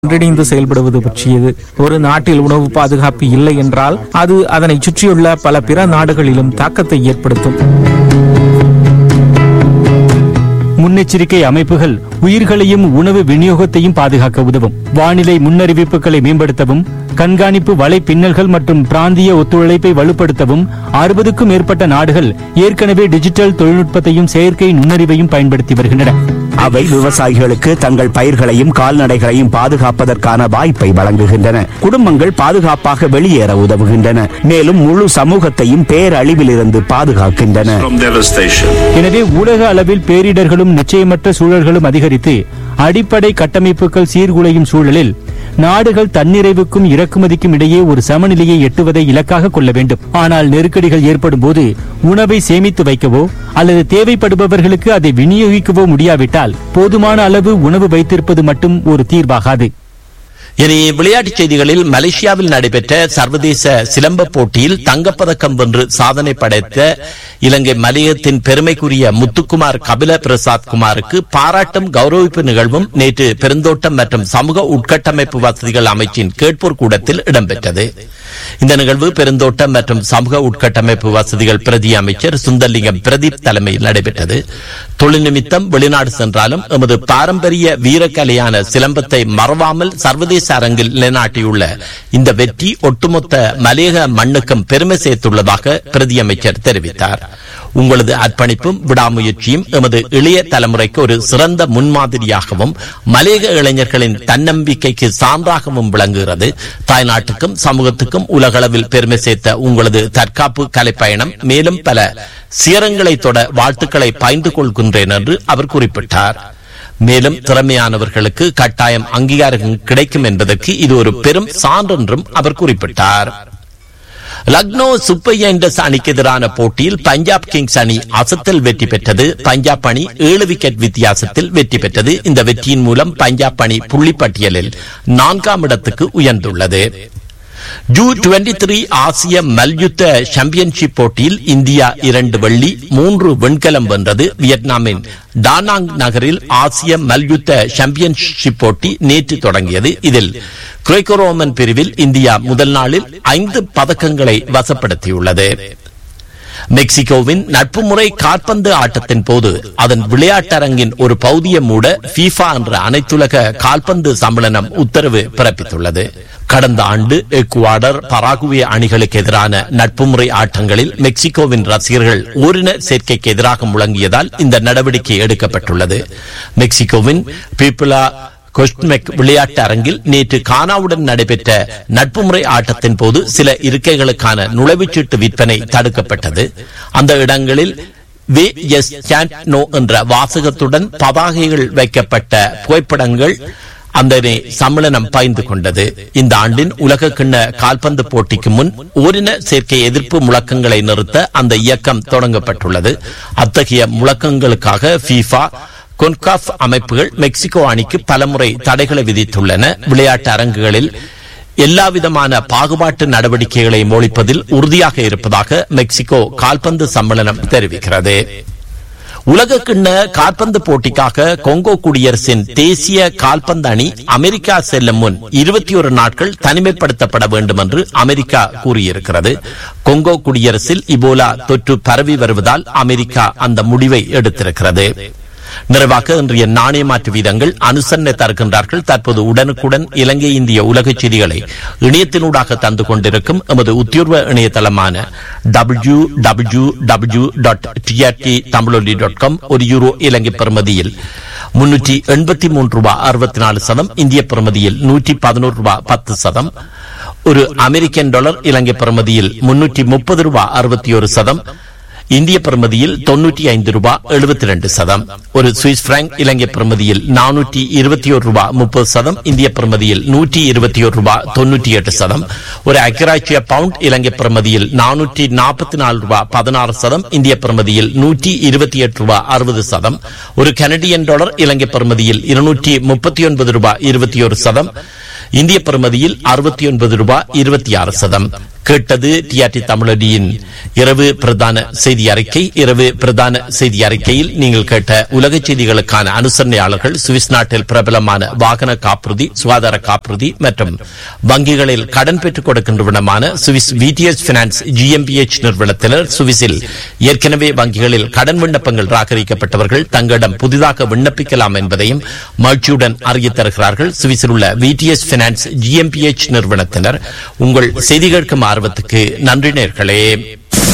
ஒன்றிணைந்து செயல்படுவது பற்றியது ஒரு நாட்டில் உணவு பாதுகாப்பு இல்லை என்றால் அது அதனை சுற்றியுள்ள பல பிற நாடுகளிலும் தாக்கத்தை ஏற்படுத்தும் முன்னெச்சரிக்கை அமைப்புகள் உயிர்களையும் உணவு விநியோகத்தையும் பாதுகாக்க உதவும் வானிலை முன்னறிவிப்புகளை மேம்படுத்தவும் கண்காணிப்பு வலை பின்னல்கள் மற்றும் பிராந்திய ஒத்துழைப்பை வலுப்படுத்தவும் அறுபதுக்கும் மேற்பட்ட நாடுகள் ஏற்கனவே டிஜிட்டல் தொழில்நுட்பத்தையும் செயற்கை நுண்ணறிவையும் பயன்படுத்தி வருகின்றன அவை விவசாயிகளுக்கு தங்கள் பயிர்களையும் கால்நடைகளையும் பாதுகாப்பதற்கான வாய்ப்பை வழங்குகின்றன குடும்பங்கள் பாதுகாப்பாக வெளியேற உதவுகின்றன மேலும் முழு சமூகத்தையும் பேரழிவிலிருந்து பாதுகாக்கின்றன from devastation. எனவே உலக அளவில் பேரிடர்களும் நிச்சயமற்ற சூழல்களும் அதிகரித்து அடிப்படை கட்டமைப்புகள் சீர்குலையும் சூழலில் நாடுகள் தன்னிறைவுக்கும் இறக்குமதிக்கும் இடையே ஒரு சமநிலையை எட்டுவதை இலக்காக கொள்ள வேண்டும் ஆனால் நெருக்கடிகள் ஏற்படும் போது உணவை சேமித்து வைக்கவோ அல்லது தேவைப்படுபவர்களுக்கு அதை விநியோகிக்கவோ முடியாவிட்டால் போதுமான அளவு உணவு வைத்திருப்பது மட்டும் ஒரு தீர்வாகாது இனி விளையாட்டுச் செய்திகளில் மலேசியாவில் நடைபெற்ற சர்வதேச சிலம்ப போட்டியில் தங்கப்பதக்கம் வென்று சாதனை படைத்த இலங்கை மலையத்தின் பெருமைக்குரிய முத்துக்குமார் கபில பிரசாத் குமாருக்கு பாராட்டும் கௌரவிப்பு நிகழ்வும் நேற்று பெருந்தோட்டம் மற்றும் சமூக உட்கட்டமைப்பு வசதிகள் அமைச்சின் கேட்போர் கூடத்தில் இடம்பெற்றது இந்த நிகழ்வு பெருந்தோட்டம் மற்றும் சமூக உட்கட்டமைப்பு வசதிகள் பிரதி அமைச்சர் சுந்தர்லிங்கம் பிரதீப் தலைமையில் நடைபெற்றது தொழில் நிமித்தம் வெளிநாடு சென்றாலும் எமது பாரம்பரிய வீரக்கலையான சிலம்பத்தை மறவாமல் சர்வதேச அரங்கில் நிலைநாட்டியுள்ள இந்த வெற்றி ஒட்டுமொத்த மலையக மண்ணுக்கும் பெருமை சேர்த்துள்ளதாக பிரதி அமைச்சர் தெரிவித்தார் உங்களது அர்ப்பணிப்பும் விடாமுயற்சியும் எமது இளைய தலைமுறைக்கு ஒரு சிறந்த முன்மாதிரியாகவும் மலையக இளைஞர்களின் தன்னம்பிக்கைக்கு சான்றாகவும் விளங்குகிறது தாய்நாட்டுக்கும் சமூகத்துக்கும் உலகளவில் பெருமை சேர்த்த உங்களது தற்காப்பு கலைப்பயணம் மேலும் பல சிகரங்களை தொட வாழ்த்துக்களை பகிர்ந்து கொள்கின்றேன் என்று அவர் குறிப்பிட்டார் மேலும் திறமையானவர்களுக்கு கட்டாயம் அங்கீகாரம் கிடைக்கும் என்பதற்கு இது ஒரு பெரும் சான்றென்றும் அவர் குறிப்பிட்டார் லக்னோ சூப்பர் ஜெயண்டர்ஸ் அணிக்கு எதிரான போட்டியில் பஞ்சாப் கிங்ஸ் அணி அசத்தல் வெற்றி பெற்றது பஞ்சாப் அணி ஏழு விக்கெட் வித்தியாசத்தில் வெற்றி பெற்றது இந்த வெற்றியின் மூலம் பஞ்சாப் அணி புள்ளிப்பட்டியலில் நான்காம் இடத்துக்கு உயர்ந்துள்ளது ஜூ டுவெண்டி த்ரீ ஆசிய மல்யுத்த சாம்பியன்ஷிப் போட்டியில் இந்தியா இரண்டு வெள்ளி மூன்று வெண்கலம் வென்றது வியட்நாமின் டானாங் நகரில் ஆசிய மல்யுத்த சாம்பியன்ஷிப் போட்டி நேற்று தொடங்கியது இதில் குரைக்கோரோமன் பிரிவில் இந்தியா முதல் நாளில் ஐந்து பதக்கங்களை வசப்படுத்தியுள்ளது மெக்சிகோவின் நட்பு முறை கால்பந்து ஆட்டத்தின் போது அதன் விளையாட்டரங்கின் ஒரு பகுதியை மூட ஃபீஃபா என்ற அனைத்துலக கால்பந்து சம்மேளனம் உத்தரவு பிறப்பித்துள்ளது கடந்த ஆண்டு எக்குவாடர் பராகுவே அணிகளுக்கு எதிரான நட்பு முறை ஆட்டங்களில் மெக்சிகோவின் ரசிகர்கள் ஓரின சேர்க்கைக்கு எதிராக முழங்கியதால் இந்த நடவடிக்கை எடுக்கப்பட்டுள்ளது மெக்சிகோவின் பீப்புளா கொஸ்ட்மெக் விளையாட்டு அரங்கில் நேற்று கானாவுடன் நடைபெற்ற நட்பு முறை ஆட்டத்தின் போது சில இருக்கைகளுக்கான நுழைவுச்சீட்டு விற்பனை தடுக்கப்பட்டது அந்த இடங்களில் வே எஸ் நோ என்ற வாசகத்துடன் பதாகைகள் வைக்கப்பட்ட புகைப்படங்கள் அந்த சம்மேளனம் பாய்ந்து கொண்டது இந்த ஆண்டின் உலக கிண்ண கால்பந்து போட்டிக்கு முன் ஓரின சேர்க்கை எதிர்ப்பு முழக்கங்களை நிறுத்த அந்த இயக்கம் தொடங்கப்பட்டுள்ளது அத்தகைய முழக்கங்களுக்காக ஃபீஃபா கொன்காஃப் அமைப்புகள் மெக்சிகோ அணிக்கு பலமுறை தடைகளை விதித்துள்ளன விளையாட்டு அரங்குகளில் எல்லாவிதமான பாகுபாட்டு நடவடிக்கைகளை ஒழிப்பதில் உறுதியாக இருப்பதாக மெக்சிகோ கால்பந்து சம்மேளனம் தெரிவிக்கிறது உலக கிண்ண கால்பந்து போட்டிக்காக கொங்கோ குடியரசின் தேசிய கால்பந்து அணி அமெரிக்கா செல்லும் முன் இருபத்தி ஒரு நாட்கள் தனிமைப்படுத்தப்பட வேண்டும் என்று அமெரிக்கா கூறியிருக்கிறது கொங்கோ குடியரசில் இபோலா தொற்று பரவி வருவதால் அமெரிக்கா அந்த முடிவை எடுத்திருக்கிறது நிறைவாக இன்றைய நாணய மாற்று வீதங்கள் அனுசரணை தருகின்றார்கள் தற்போது உடனுக்குடன் இலங்கை இந்திய உலக செய்திகளை இணையத்தினூடாக தந்து கொண்டிருக்கும் எமது உத்தியோர்வ இணையதளமான W W W dot TRT Tamiloli dot com ஒரு யூரோ இலங்கை பெறுமதியில் முன்னூற்றி எண்பத்தி மூன்று ரூபாய் அறுபத்தி நாலு சதம் இந்திய பெறுமதியில் நூற்றி பதினோரு ரூபாய் பத்து சதம் ஒரு அமெரிக்கன் டாலர் இலங்கை பெறுமதியில் முன்னூற்றி முப்பது ரூபாய் அறுபத்தி ஒரு சதம் இந்திய பிரமதியில் தொன்னூற்றி ஐந்து ரூபாய் எழுபத்தி ரெண்டு சதம் ஒரு சுவிஸ் பிராங்க் இலங்கை பிரமதியில் நானூற்றி இருபத்தி ஒரு ரூபாய் முப்பது சதம் இந்திய பிரமதியில் நூற்றி இருபத்தி ஒரு ரூபாய் தொன்னூற்றி எட்டு சதம் ஒரு அக்கராட்சிய பவுண்ட் இலங்கை பிரமதியில் நானூற்றி நாற்பத்தி நாலு ரூபாய் பதினாறு சதம் இந்திய பிரமதியில் நூற்றி இருபத்தி எட்டு ரூபாய் அறுபது சதம் ஒரு கனடியன் டாலர் இலங்கை பிரமதியில் இருநூற்றி முப்பத்தி ஒன்பது ரூபாய் இருபத்தி ஒரு சதம் இந்திய பெறுமதியில் அறுபத்தி ஒன்பது ரூபாய் இருபத்தி ஆறு சதம் கேட்டது டிஆர்டி தமிழடியின் இரவு பிரதான செய்தி அறிக்கை இரவு பிரதான செய்தி அறிக்கையில் நீங்கள் கேட்ட உலக செய்திகளுக்கான அனுசரணையாளர்கள் சுவிஸ் நாட்டில் பிரபலமான வாகன காப்புறுதி சுகாதார காப்புறுதி மற்றும் வங்கிகளில் கடன் பெற்றுக் கொடுக்கின்றவனமான சுவிஸ் விடிஎஸ் பினான்ஸ் ஜிஎம்பிஎச் நிறுவனத்தினர் சுவிஸில் ஏற்கனவே வங்கிகளில் கடன் விண்ணப்பங்கள் ராகரிக்கப்பட்டவர்கள் தங்களிடம் புதிதாக விண்ணப்பிக்கலாம் என்பதையும் மகிழ்ச்சியுடன் அறிய தருகிறார்கள் சுவிஸில் உள்ள விடிஎஸ் பினான்ஸ் ஜிஎம்பிஎச் நிறுவனத்தினர் உங்கள் செய்தி கேட்கும் ஆர்வத்துக்கு நன்றி நேர்களே